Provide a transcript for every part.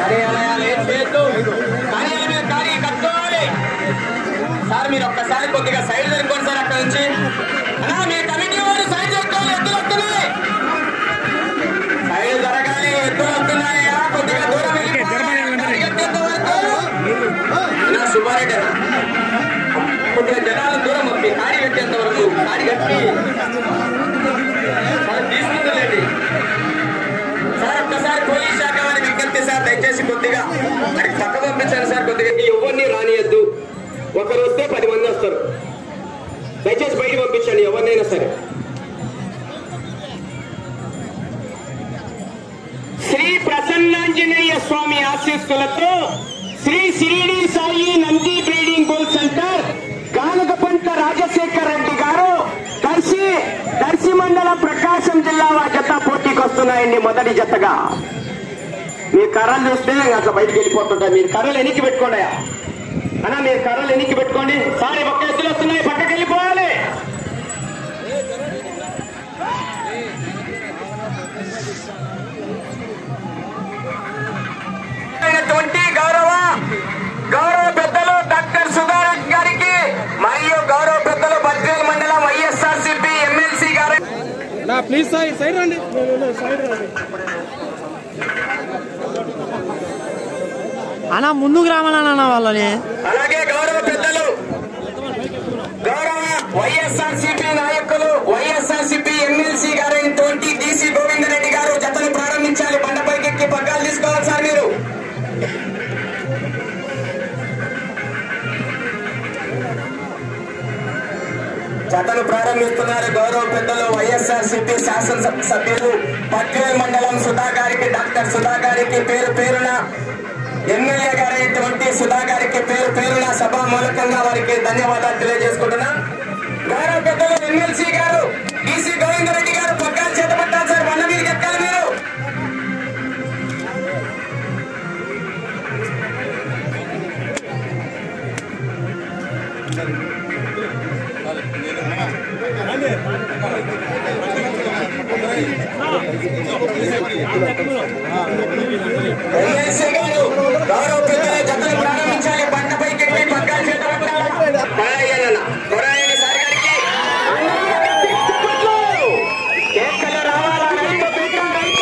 కార్యాలయాలు ఏం చేయొద్దు కార్యాలయం మీద కార్య కట్టుకోవాలి సార్ మీరు ఒక్కసారి కొద్దిగా సైడ్ జరుపుకోండి సార్ అక్కడ నుంచి అన్నా మీ కమిటీ వారు సైడ్ జరుపుకోవాలి ఎద్దులు వస్తున్నాయి సైడ్ జరగాలి ఎద్దులు వస్తున్నాయా కొద్దిగా దూరం వెళ్ళిపోవాలి. కార్య కట్టేంత వరకు. నా సుబ్బారెడ్డి అన్న. కొద్దిగా జనాలు దూరం మీ కాడి కట్టేంత వరకు కాడి కట్టి మనం తీసుకుంటలేండి సార్ ఒక్కసారి పోలీస్ శాఖ వారి విజ్ఞప్తి సార్ దయచేసి కొద్దిగా అక్కడికి పక్క పంపించండి సార్ కొద్దిగా ఎవరిని రానియద్దు ఒకరు వస్తే పది మంది వస్తారు దయచేసి బయట పంపించండి ఎవరినైనా సరే శ్రీ ప్రసన్నాంజనేయ స్వామి ఆశీస్సులతో Shri Shirdi Sai Nandi breeding bull centre Ganakapanta Rajasekhar Reddy గారు దర్శి దర్శి మండలం ప్రకాశం జిల్లా వారి జత పోటీకి వస్తున్నాయండి మొదటి జతగా మీ కర్రలు చూస్తే అట్లా బయటికి వెళ్ళిపోతుంటాయి మీరు కర్రలు ఎన్నికి పెట్టుకోండి అన్నా మీరు కర్రలు ఎన్నికి పెట్టుకోండి సారీ ఒక్క ఎత్తులు వస్తున్నాయి పక్కకి వెళ్ళిపోవాలి అయినటువంటి గౌరవ గౌరవ పెద్దలు డాక్టర్ సుధారత్ గారికి మరియు గౌరవ పెద్దలు బద్వేల్ మండలం వైఎస్ఆర్సీపీ ఎమ్మెల్సీ గారు నా ప్లీజ్ సాయి సైడ్ రండి సైడ్ రండి అన్నా ముందుకు రామన్నా వాళ్ళని అలాగే గౌరవ పెద్దలు గౌరవ వైఎస్ఆర్సీపీ నాయకులు వైఎస్ఆర్సీపీ ఎమ్మెల్సీ గారైనటువంటి డిసి గోవిందరెడ్డి గారు జతను ప్రారంభించాలి బండపైకి ఎక్కి పగ్గాలు తీసుకోవాలి సార్ మీరు జతను ప్రారంభిస్తున్నారు గౌరవ పెద్దలు వైఎస్ఆర్ సిపి శాసనసభ సభ్యులు పట్వేల్ మండలం సుధా గారికి డాక్టర్ సుధా గారికి పేరు పేరున ఎమ్మెల్యే గారైనటువంటి సుధా గారికి పేరు పేరున సభా మూలకంగా వారికి ధన్యవాదాలు తెలియజేసుకుంటున్నా గౌరవ పెద్దలు ఎమ్మెల్సీ గారు డిసి గోవిందరెడ్డి గారు పగ్గాలు చేతపట్టాలి సార్ బండ మీదకి ఎక్కాలి మీరు ఎమ్మెల్సీ గారు గౌరవ పెద్దల జతలు ప్రారంభించాలి బండ పైకి ఎక్కి పగ్గాలు చేతపట్టాలి కొరాయన్న కొరాయన్న సార్ గారికి కేకలు రావాలా రైతు పీఠం రైతు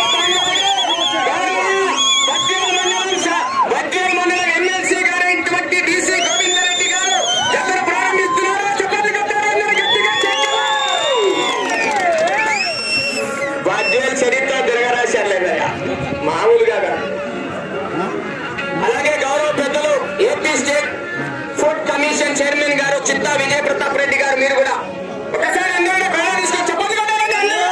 బద్వేల్ మండలం స- బద్వేల్ మండలం ఎమ్మెల్సీ గారైనటువంటి డిసి గోవిందరెడ్డి గారు జతను ప్రారంభిస్తున్నారు చెప్పండి కొట్టారు అందరూ గట్టిగా చేతులు. వాద్యాలు చరిత్ర తిరగరాశారులేదయ్యా మామూలుగా కాదు అలాగే గౌరవ పెద్దలు AP state food commission chairman గారు చిత్తా విజయ ప్రతాప్ రెడ్డి గారు మీరు కూడా ఒకసారి అందరూ బయట తీసుకొని చెప్పండి కొట్టారండి అందరూ.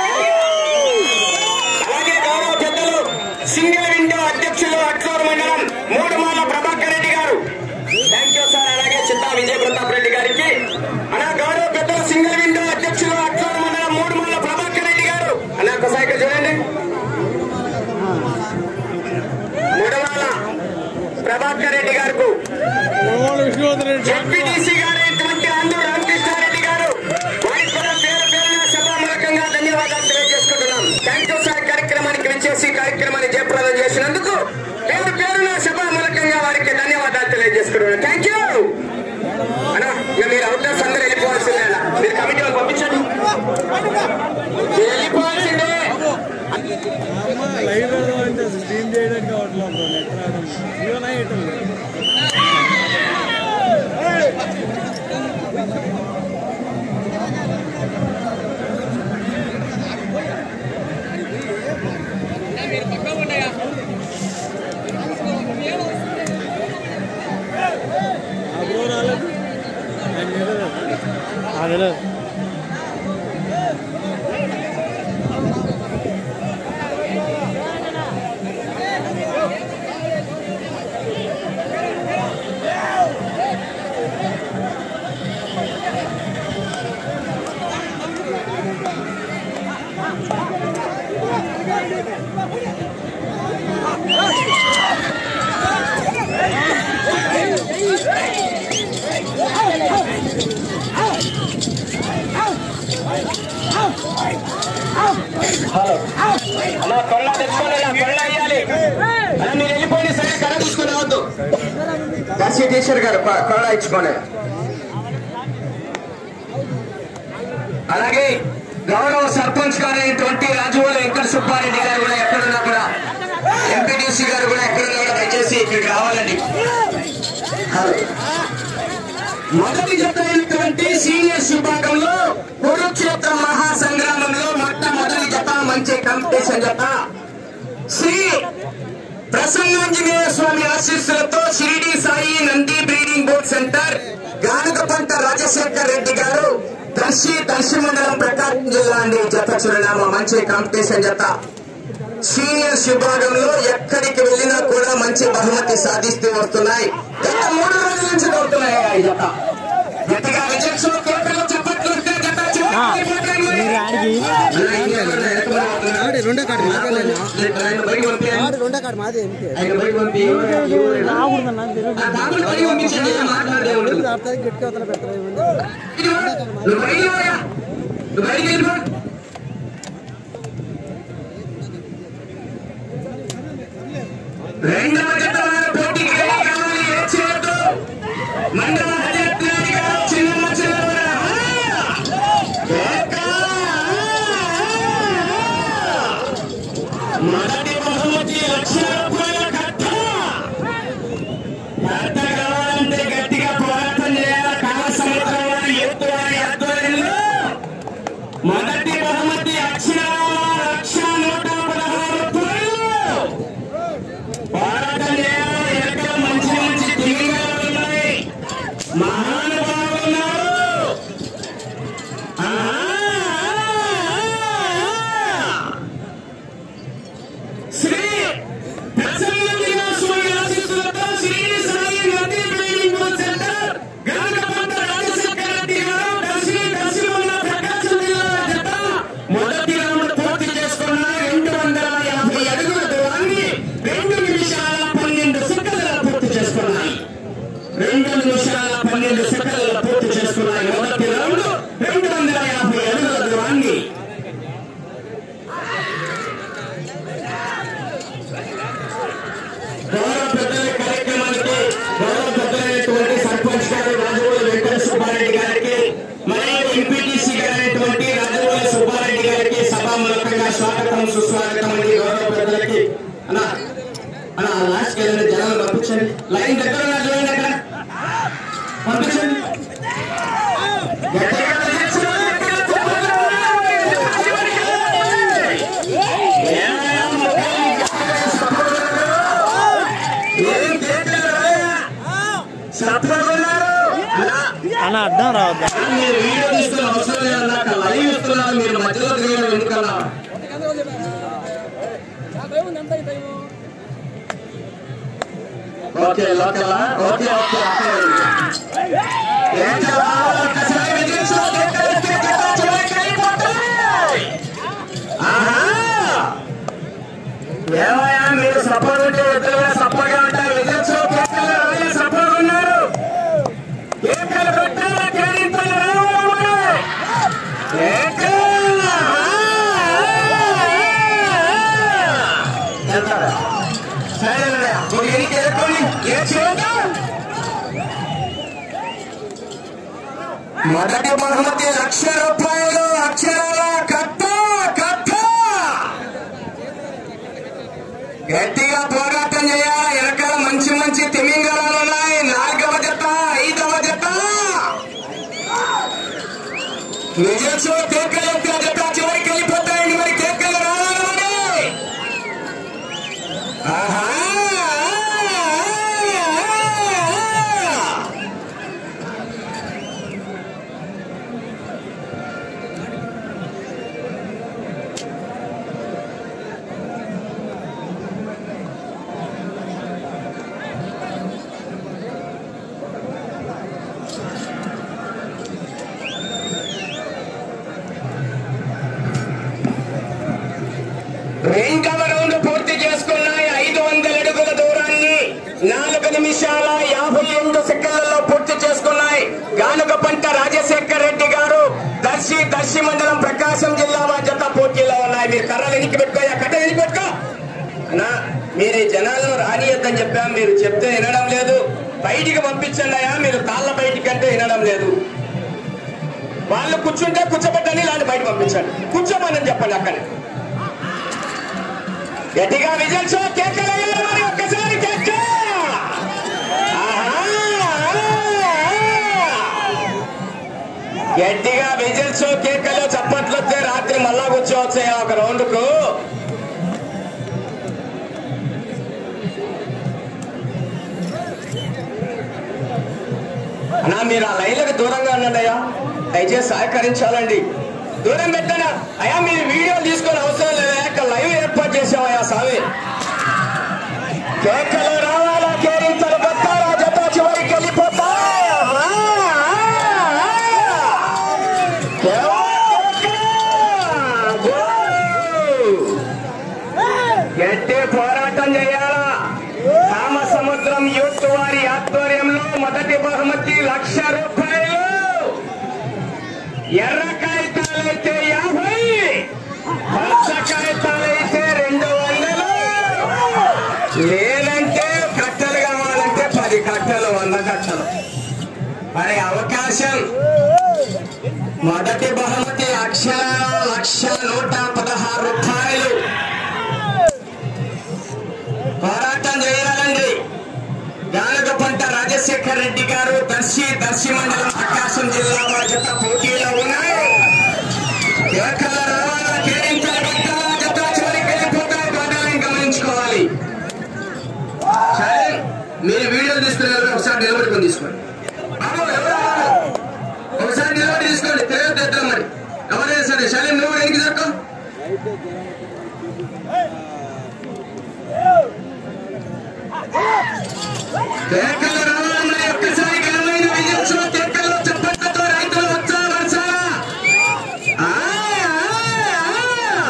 అలాగే గౌరవ పెద్దలు సింగిల్ విండో అధ్యక్షులు అట్లూరు మండలం మూడు మాల ప్రభాకర్ రెడ్డి గారు థ్యాంక్ యూ సార్ అలాగే చిత్తా విజయ ప్రతాప్ రెడ్డి గారికి అలా గౌరవ పెద్దలు సింగిల్ విండో అధ్యక్షులు అట్లూరు మండలం మూడు మాల ప్రభాకర్ రెడ్డి గారు అలా ఒక సైకిల్ చూడండి మూడవాల ప్రభాకర్ రెడ్డి గారు విష్ణువర్ధన్ రెడ్డి జడ్పీటీసీ గారైనటువంటి అందు రామకృష్ణారెడ్డి గారు వారికి కూడా పేరు పేరున సభామూలకంగా ధన్యవాదాలు తెలియజేసుకుంటున్నాం థ్యాంక్ యూ సార్ కార్యక్రమానికి విచ్చేసి కార్యక్రమాన్ని జయప్రదం చేసినందుకు పేరు పేరున సభామూలకంగా వారికి ధన్యవాదాలు తెలియజేసుకుంటున్నాం థ్యాంక్ యూ అన్నా ఇక మీరు అవుట్డోర్స్ అందరూ వెళ్ళిపోవాల్సిందే అన్న. మీరు కమిటీ వాళ్ళు పంపించండి మీరు వెళ్ళిపోవాల్సిందే లైవ్ పెడదాం అంటే స్ట్రీమ్ చేయడానికి కావట్లేదు ఎక్కడ జీవన అప్పుడు రాలేదు ఆయన తెలియదా? అదే హలో అలా తొల్ల తెచ్చుకోండి అలా తొల్ల వేయాలి అలా మీరు వెళ్ళిపోయింది సరే ఆర్సీ టీచర్ గారు కొ- కొరడా ఇచ్చుకోండి అలాగే గౌరవ సర్పంచ్ గారు అయినటువంటి రాజువాల వెంకట సుబ్బారెడ్డి గారు కూడా ఎక్కడున్నా కూడా ఎంపీటీసీ గారు కూడా ఎక్కడున్నా కూడా దయచేసి ఇక్కడికి రావాలండి మొదటి జత అయినటువంటి సీనియర్స్ విభాగంలో కురుక్షేత్ర మహాసంగ్రామంలో మొట్టమొదటి జత మంచి కాంపిటీషన్ జత శ్రీ ప్రసన్నాంజనేయ స్వామి ఆశీస్సులతో Shirdi Sai Nandi breeding board centre Ganugapanta Rajasekhar Reddy గారు దర్శి దర్శి మండలం ప్రకాశం జిల్లా అండి జత చిరునామా మంచి కాంపిటీషన్ జత సీనియర్స్ విభాగంలో ఎక్కడికి వెళ్ళినా కూడా మంచి బహుమతి సాధిస్తూ వస్తున్నాయి గత మూడు రోజుల నుంచి అవుతున్నాయి ఈ జత గట్టిగా రిజల్ట్స్ కోటలో చప్పట్లు వస్తే జత చివరికి మీరు ఆడికి ఆడి రెండో కాడు మాదేనా ఆయన బయటికి పంపించండి. ఆడి రెండో కాడు మాదే ఎంకే ఆయన బయటికి పంపి రాకూడదన్నా తెలుగు ఆ బాబుని బయటికి పంపించండి ఏం మాట్లాడేది ఉండదు. ఆడతారు గట్టిగా వతల పెడతారు నువ్వు బయటికి పోయా. నువ్వు బయటికి వెళ్ళిపో. రెండవ జత వారు పోటీకి రెడీ కావాలి. ఏం చేయొద్దు. మండల అధ్యక్షురాలు గారు చిన్నమ్మ చిన్నమ్మ. ఏకా. మొదటి బహుమతి లక్ష రూపాయల కట్ట కట్ట కావాలంటే గట్టిగా పోరాటం చేయాలి కాల సముద్రం వారి ఎత్తు వారి ఆధ్వర్యంలో మొదటి బహుమతి అక్షరాల లక్ష నూట పదహారు రూపాయలు పోరాటం చేయాలి ఎక్కడ మంచి మంచి దివ్యాలు ఉన్నాయి మహానుభావులు ఉన్నారు ఆహా! శ్రీ ప్రసన్న స్వామి ఆశీస్సులతో శ్రీ సాయి నది training board centre Gangapanta Rajasekhara Reddy గారు దర్శి దర్శిమల్ల ప్రకాశం జిల్లా జత మొదటి రౌండ్ పూర్తి చేసుకున్న రెండు వందల యాభై అడుగుల దూరాన్ని రెండు నిమిషాల పన్నెండు సెకండ్ల పూర్తి చేసుకున్నాయి రెండు నిమిషాల పన్నెండు సెకండ్ల పూర్తి చేసుకున్నాయి మొదటి రౌండ్ రెండు వందల యాభై అడుగుల దూరాన్ని గౌరవ పెద్దల కార్యక్రమానికి గౌరవ పెద్దలైనటువంటి సర్పంచ్ గారు రాజమౌళి వెంకట సుబ్బారెడ్డి గారికి మరియు ఎంపీటీసీ గారైనటువంటి రాజమౌళి సుబ్బారెడ్డి గారికి సభామూలకంగా స్వాగతం సుస్వాగతం అండి గౌరవ పెద్దలకి అన్న అన్న లాస్ట్ వెళ్ళండి జనాలు పంపించండి లైన్ దగ్గర ఉన్నారు చూడండి అక్కడ పంపించండి గట్టిగా నిల్చోండి, గట్టిగా ఏం చేస్తున్నారు? సత్వగున్నారు అలా అన్న అడ్డం రావద్దా మీరు వీడియో తీసుకున్న అవసరం లేదు నాకు లైవ్ ఇస్తున్నారు మీరు మధ్యలో తిరగడం ఎందుకన్నా ఓకే లోకల్ ఓకే ఓకే ఏంటలా ఒక్కసారి విజిల్స్ లో గెలిస్తే గెలిస్తే చివరికి వెళ్ళిపోతాయి. ఆహా ఏమయ్యా మీరు సపోర్ట్ ఉంటే ఇద్దరు కూడా సపోర్ట్గా ఉంటారు విజిల్స్ లో కేకలు రావాలి సపోర్ట్ ఉన్నారు కేకలు పెట్టాలా కేరింతలు రావాలి కేకలు! వెళ్తారా? సరేనయ్యా, ఒక ఎనికి ఎదుర్కొని ఏం చేద్దాం? మొదటి బహుమతి లక్ష రూపాయలు అక్షరాల కట్ట కట్ట గట్టిగా పోరాటం చేయాలి వెనకాల మంచి మంచి తిమింగళాలు ఉన్నాయి నాలుగవ జత ఐదవ జత నిజంలో కేకలు ఎత్తిన జత చివరికి వెళ్ళిపోతాయండి మరి కేకలు రావాలి మరి ఆహా! రెండవ రౌండ్ పూర్తి చేసుకున్నాయి ఐదు వందల అడుగుల దూరాన్ని నాలుగు నిమిషాల యాభై ఎనిమిది సెకండ్లలో పూర్తి చేసుకున్నాయి గానుగ పంట రాజశేఖర్ రెడ్డి గారు దర్శి దర్శి మండలం ప్రకాశం జిల్లా వారి జత పోటీలో ఉన్నాయి మీరు కర్రలు ఎనికి పెట్టుకోయా కట్ట ఎనికి పెట్టుకో అన్నా మీరు ఈ జనాలను రానియద్దని చెప్పాం మీరు చెప్తే వినడం లేదు బయటికి పంపించండి అయ్యా మీరు తాళ్ళ బయటికి అంటే వినడం లేదు వాళ్ళు కూర్చుంటే కూర్చోబెట్టండి ఇలాంటి బయట పంపించండి కూర్చోమని చెప్పండి అక్కడ గట్టిగా విజల్స్ కేకలయ్యారు మరి ఒక్కసారి కేక ఆహా! గట్టిగా విజిల్స్ కేకలు చప్పట్లు వస్తే రాత్రి మళ్ళా కూర్చోవచ్చు ఒక రౌండ్ కు అన్నా మీరు ఆ లైన్లకు దూరంగా ఉండండి అయ్యా దయచేసి సహకరించాలండి దూరం పెట్టనా అయ్యా మీరు వీడియో తీసుకొని అవసరం లేదా ఇక్కడ లైవ్ ఏర్పాటు చేసామయ్యా స్వామి కేకలు రావాలా కేరింతలు కొట్టాలా జత చివరికి వెళ్ళిపోతా ఆ, ఆ, ఆ. గో! గట్టి పోరాటం చేయాలా కామ సముద్రం యూత్ వారి ఆధ్వర్యంలో మొదటి బహుమతి లక్ష రూపాయలు ఎర్ర కాగితాలైతే యాభై పచ్చ కాగితాలైతే రెండు వందలు లేదంటే కట్టలు కావాలంటే పది కట్టలు వంద కట్టలు మరి అవకాశం మొదటి బహుమతి అక్షర లక్ష నూట పదహారు రూపాయలు పోరాటం చేయాలండి గానగపంట రాజశేఖర్ రెడ్డి గారు దర్శి దర్శి మండలం ప్రకాశం జిల్లా బాధ్యత పోటీలో ఉన్నాయి ఎక్కడ రావాలా కేరింతలు పెట్టాలా జత చివరికి వెళ్ళిపోతారు బాధ్యాలను గమనించుకోవాలి సరే మీరు వీడియో తీసుకునే ఒకసారి నిలబడుకొని తీసుకోండి బాబు, ఎవరు రావాలి? ఒకసారి నిలబడి తీసుకోండి తెలియదు తెద్దాం మరి ఎవరైనా సరే శైలం నువ్వు ఎనికి దొరకవు కేకలు రావాలి మరి ఒక్కసారి ఘనమైన విజయోత్సవ కేకల్లో చప్పట్లతో రైతులు వచ్చా వరుసారా ఆ, ఆ, ఆ.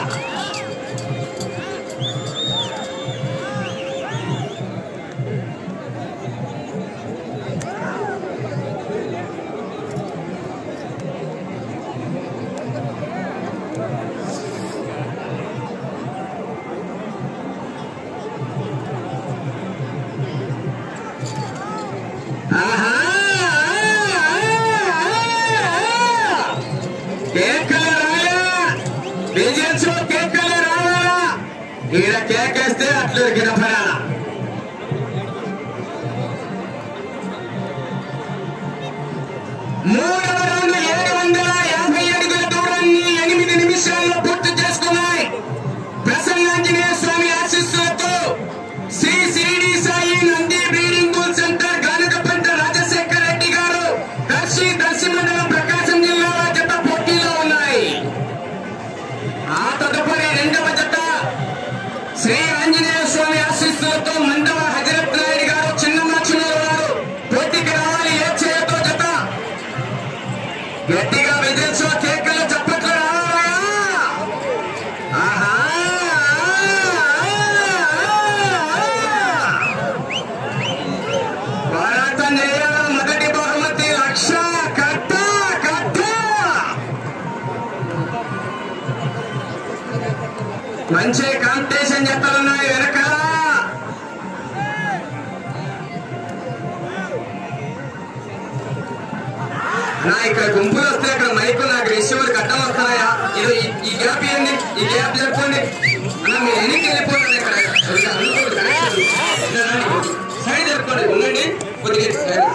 ఆహా! కేకలు రాయా విజయోత్సవ కేకలు రావాలా ఈడ కేకేస్తే అట్లు గిరపడాలా మూడవ రౌండ్ ఏడు వందల యాభై అడుగుల దూరాన్ని ఎనిమిది నిమిషాల్లో పూర్తి చేసుకున్నాయి ప్రసన్నాంజనేయ స్వామి ఆశీస్సులతో Shri Shirdi Sai Nandi breeding bull centre Ganakapanta Rajasekhar Reddy గారు దర్శి దర్శి మండలం ప్రకాశం జిల్లా జత పోటీలో ఉన్నాయి ఆ తదుపరి రెండవ జత శ్రీ ఆంజనేయ స్వామి ఆశీస్సులతో మండవ హజరత్ నాయుడు గారు చిన్న మార్చునేరు గారు పోటీకి రావాలి ఏ చేయతో జత గట్టిగా విజయోత్సవ కేకలు చప్పట్లు రావాలా ఆహా! పోరాటం చేయాలా మొదటి బహుమతి లక్ష కట్ట కట్ట మంచి కాంపిటీషన్ చెప్పలున్నాయి వెనకాల నా ఇక్కడ గుంపులు వస్తే ఇక్కడ మైకు నాకు రిసీవర్ కట్టం వస్తున్నాయా ఇది ఈ- ఈ గ్యాప్ ఇవ్వండి ఈ గ్యాప్ జరుపుకోండి అన్న మీరు ఎన్నికి వెళ్ళిపోతుంది ఇక్కడ సరిగ్గా అందుకోండి కనెక్షన్. ఇలా రండి. సైడ్ జరుపుకోండి ఉండండి కొద్దిగా సైడ్.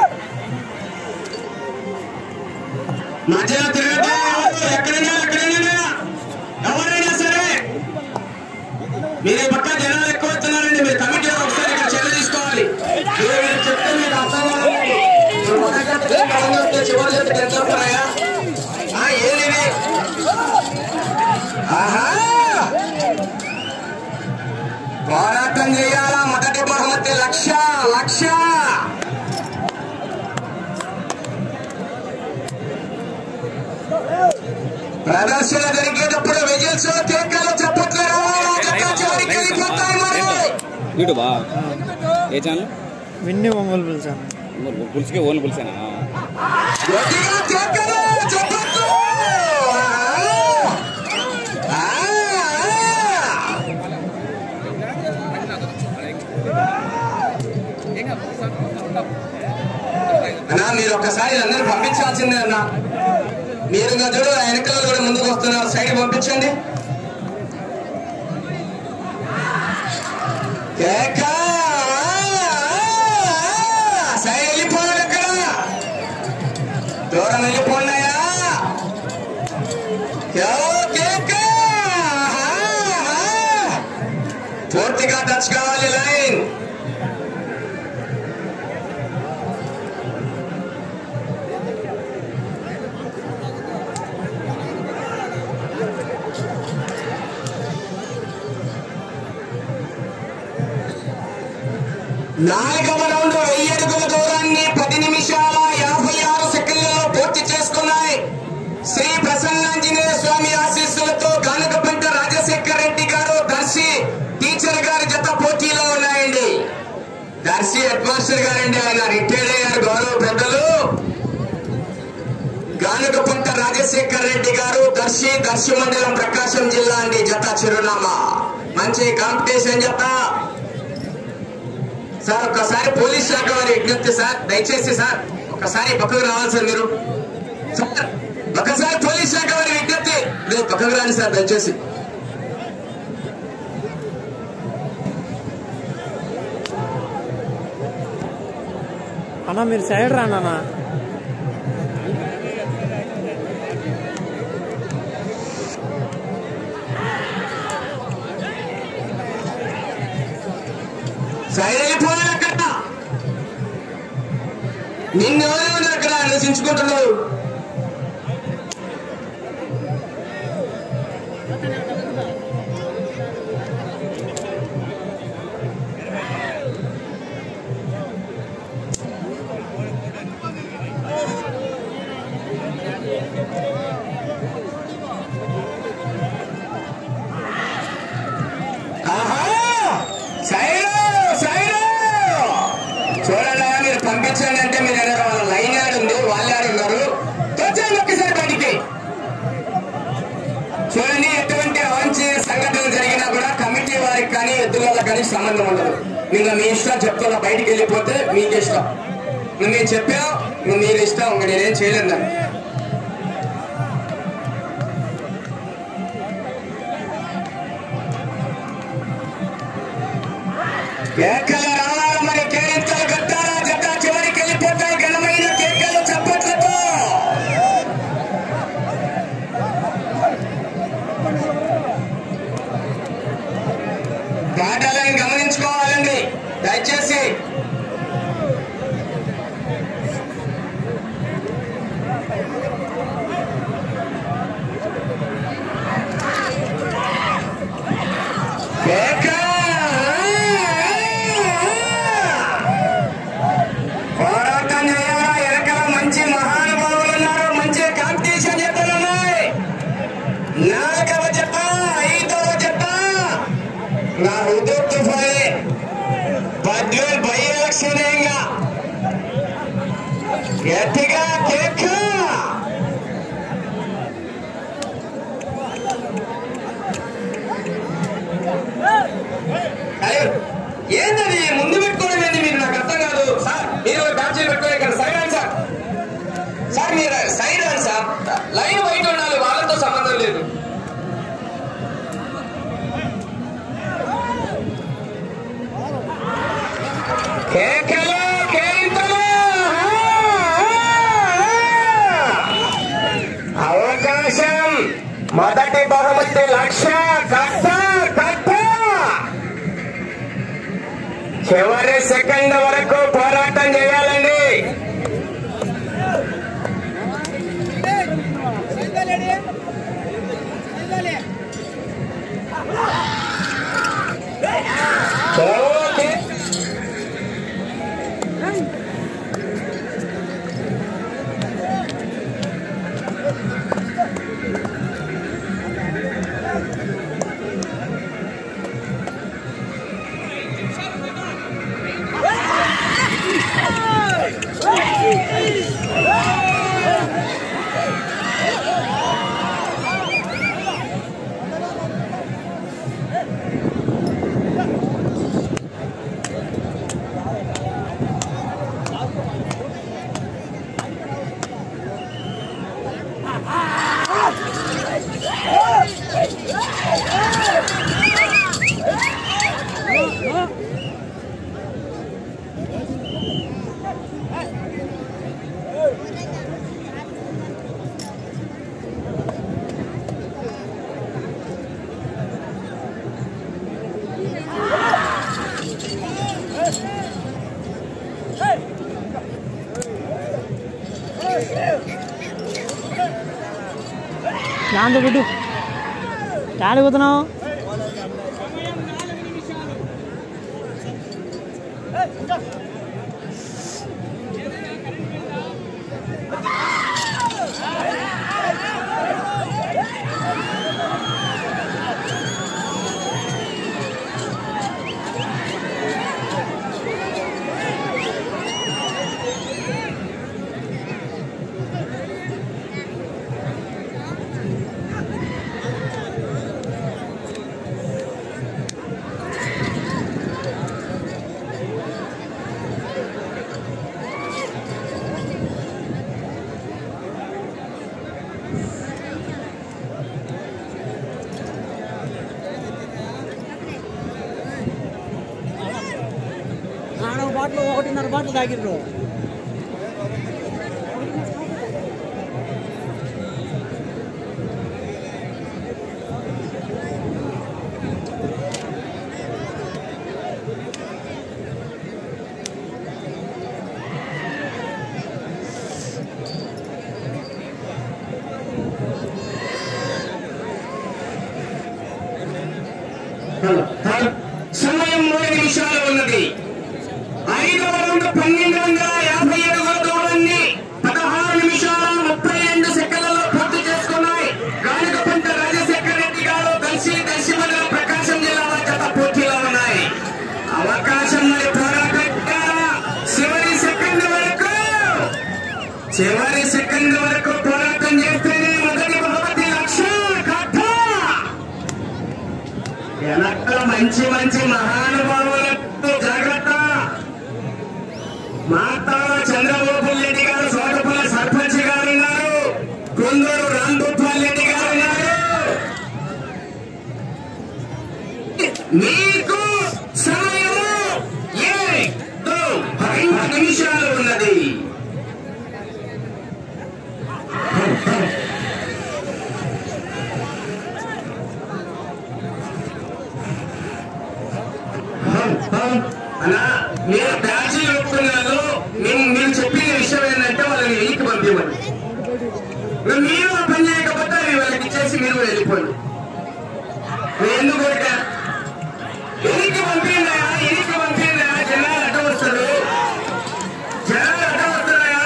మధ్యలో తిరగద్దు ఎక్కడైనా ఎక్కడైనా ఎవరైనా సరే మీరు ఈ పక్క జనాలు ఎక్కువ వస్తున్నారండి మీరు కమిటీ ఒకసారి ఇక్కడ చర్య తీసుకోవాలి మీరు మీరు చెప్తే మీకు అర్థం అవ్వాలి. మీరు మొదటి జతకి కళ్ళ వస్తే చివరి జతకి ఎంత వస్తున్నాయా? ఆ, ఏది ఇది? ఆహా! పోరాటం చేయాలా మొదటి బహుమతి లక్ష లక్ష ప్రదర్శన జరిగేటప్పుడు విజయోత్సవ కేకలు చప్పట్లు రావాలా జత చివరికి వెళ్ళిపోతాయి మరి యూట్యూబా ఏ ఛానల్ విన్ని ఒంగోలు పిలిచాను పులుసుకే ఓన్ పులిసేనా గట్టిగా కేకలు చప్పట్లు ఆ! ఆ! అన్నా మీరు ఒక్కసారి అందరూ పంపించాల్సిందే అన్నా మీరు ఇంకా చూడు ఆ వెనకాల కూడా ముందుకు వస్తున్నారు సైడ్ పంపించండి కేక! సైడ్ వెళ్ళిపోవాలి అక్కడ దూరం వెళ్ళిపోన్నాయా కేక! పూర్తిగా టచ్ కావాలి లైన్ నాలుగవ రౌండ్ వెయ్యి అడుగుల దూరాన్ని పది నిమిషాల యాభై ఆరు సెకండ్లలో పూర్తి చేసుకున్నాయి శ్రీ ప్రసన్నాంజనేయ స్వామి ఆశీస్సులతో గానకపంట రాజశేఖర్ రెడ్డి గారు దర్శి టీచర్ గారి జత పోటీలో ఉన్నాయండి దర్శి హెడ్ మాస్టర్ గారండి ఆయన రిటైర్డ్ అయ్యారు గౌరవ పెద్దలు గానకపంట రాజశేఖర్ రెడ్డి గారు దర్శి దర్శి మండలం ప్రకాశం జిల్లా అండి జత చిరునామా మంచి కాంపిటీషన్ జత సార్ ఒక్కసారి పోలీస్ శాఖ వారి విజ్ఞప్తి సార్ దయచేసి సార్ ఒకసారి పక్కకు రావాలి సార్ మీరు సార్ ఒకసారి పోలీస్ శాఖ వారి విజ్ఞప్తి లేదు పక్కకు రాండి సార్ దయచేసి అన్న మీరు సైడ్ రాండి అన్న సైడ్ అయిపోయాడు అక్కడ నిన్నెవరే ఉన్నారు అక్కడ నివసించుకుంటున్నావు ఆహా! సైడు! సైడు! చూడండి అయ్యా, మీరు పంపించండి అంటే మీరు అన్నారు వాళ్ళ లైన్ యాడ్ ఉంది వాళ్ళు యాడ్ ఉన్నారు తోచండి ఒక్కసారి బయటికి చూడండి ఎటువంటి అవాంఛనీయ సంఘటనలు జరిగినా కూడా కమిటీ వారికి కానీ ఎద్దుల కానీ సంబంధం ఉండదు ఇంకా మీ ఇష్టం చెప్తున్నా బయటికి వెళ్ళిపోతే మీకు ఇష్టం నువ్వు మేము చెప్పావు నువ్వు మీరు ఇష్టం ఇంకా నేనేం చేయలేదు దాన్ని కేకల రావాలి మరి కేరింతలు కట్టాలా జత చివరికి వెళ్ళిపోతాయి ఘనమైన కేకలు చప్పట్లతో పాటలను గమనించుకోవాలండి దయచేసి కేక! పోరాటం చేయాలా వెనకాల మంచి మహానుభావులు ఉన్నారు మంచి కాంపిటీషన్ జతలు ఉన్నాయి నాలుగవ జత ఐదవ జత నా హృదయ తుఫాయి పద్వేల్ బై ఎలక్షన్ ఇంకా గట్టిగా కేక అయ్యో, ఏంటది ముందు పెట్టుకోవడం ఏంటి మీరు నాకు అర్థం కాదు సార్ మీరు బ్యాచ్లు పెట్టుకోవాలి ఇక్కడ సైడ్ అండి సార్ సార్ మీరు సైడ్ అండి సార్ లైన్ బయట ఉండాలి వాళ్ళతో సంబంధం లేదు కేకలు కేరింతలు అవకాశం మొదటి బహుమతి లక్ష కట్ట కట్ట చివరి సెకండ్ వరకు పోరాటం చేయాలండి ఓకే. శాంతి బిడ్డు డాడీ పోతున్నావు నాలుగు బాటలు ఒకటిన్నర బాటలు తాగిర్రు సమయం మూడు నిమిషాలు ఉన్నది ఐదవ రౌండ్ పన్నెండు వందల యాభై అడుగుల దూరాన్ని పదహారు నిమిషాల ముప్పై రెండు సెకండ్లలో పూర్తి చేసుకున్నాయి గాలికపంట రాజశేఖర రెడ్డి గారు దర్శి దర్శి మండల ప్రకాశం జిల్లాల జత పోటీలో ఉన్నాయి అవకాశం మరి పోరాటారా చివరి సెకండ్ వరకు చివరి సెకండ్ వరకు పోరాటం చేస్తేనే మొదటి బహుమతి లక్ష కథ వెనక మంచి మంచి మహానుభావులకు జాగ్రత్త మాతా చంద్రబాబు రెడ్డి గారు సోటపల్లి సర్పంచ్ గారు ఉన్నారు కొందరు రాంగోపాల్ రెడ్డి గారు ఉన్నారు మీకు సమయము ఏ దో ఐదు నిమిషాలు ఉన్నది అన్నా మీరు బ్యాచీ చెప్తున్నారు నేను మీరు చెప్పిన విషయం ఏంటంటే వాళ్ళని వెనక్కి పంపించమని మరి మీరు ఆ పని చేయకపోతే అవి వాళ్ళకి ఇచ్చేసి మీరు కూడా వెళ్ళిపోండి మీరు ఎందుకు కొట్టా ఎనికి పంపిందా ఎనికి పంపిందా జనాలు అడ్డం వస్తారు జనాలు అడ్డం వస్తున్నాయా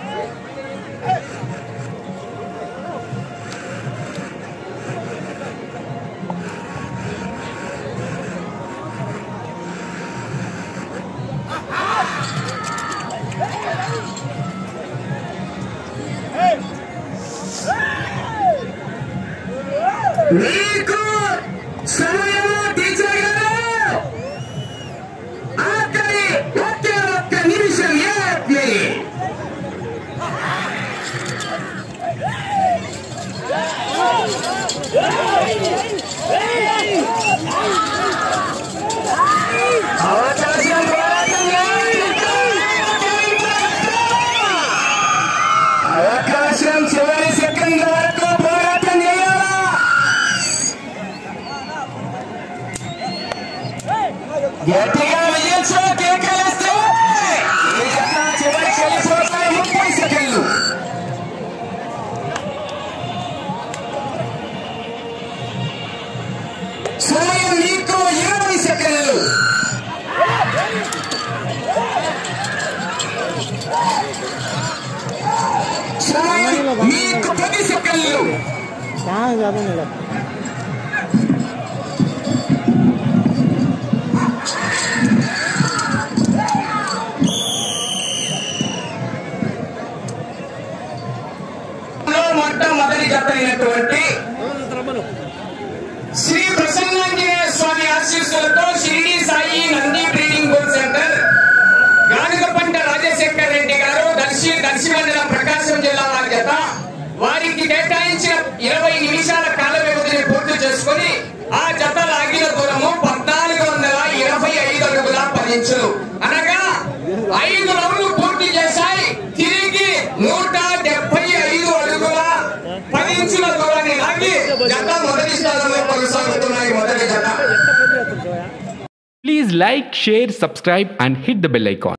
మీకు సమయము టీచర్ గారు ఆఖరి ఒకే ఒక్క నిమిషం ఏ మినిట్ అవకాశం పోరాటంలో అవకాశం చివరి సెకండ్ వరకు పోరాటం చేయాలా గట్టిగా వెయ్యొచ్చు కేకలేస్తే ఈ జత చివరికి వెళ్ళిపోతాయి ముప్పై సెకండ్లు సమయం మీకు ఇరవై సెకండ్లు సమయం మీకు పది సెకండ్లు చాలా చదవండి లో మొట్టమొదటి జత అయినటువంటి శ్రీ ప్రసన్నాంజనేయ స్వామి ఆశీస్సులతో Shirdi Sai Nandi breeding bull centre Ganugapanta Rajasekhar Reddy గారు దర్శి దర్శి మండలం ప్రకాశం జిల్లా వారి జత వారికి కేటాయించిన ఇరవై నిమిషాల కాల వ్యవధిని పూర్తి చేసుకుని ఆ జత లాగిన దూరము పద్నాలుగు వందల ఇరవై ఐదు అడుగుల పది ఇంచులు అనగా ఐదు రౌండ్లు పూర్తి చేశాయి తిరిగి నూట డెబ్బై ఐదు అడుగుల పది ఇంచుల దూరాన్ని లాగి జత మొదటి స్థానంలో కొనసాగుతున్నాయి మొదటి జత Please like, share, subscribe, and hit the bell icon.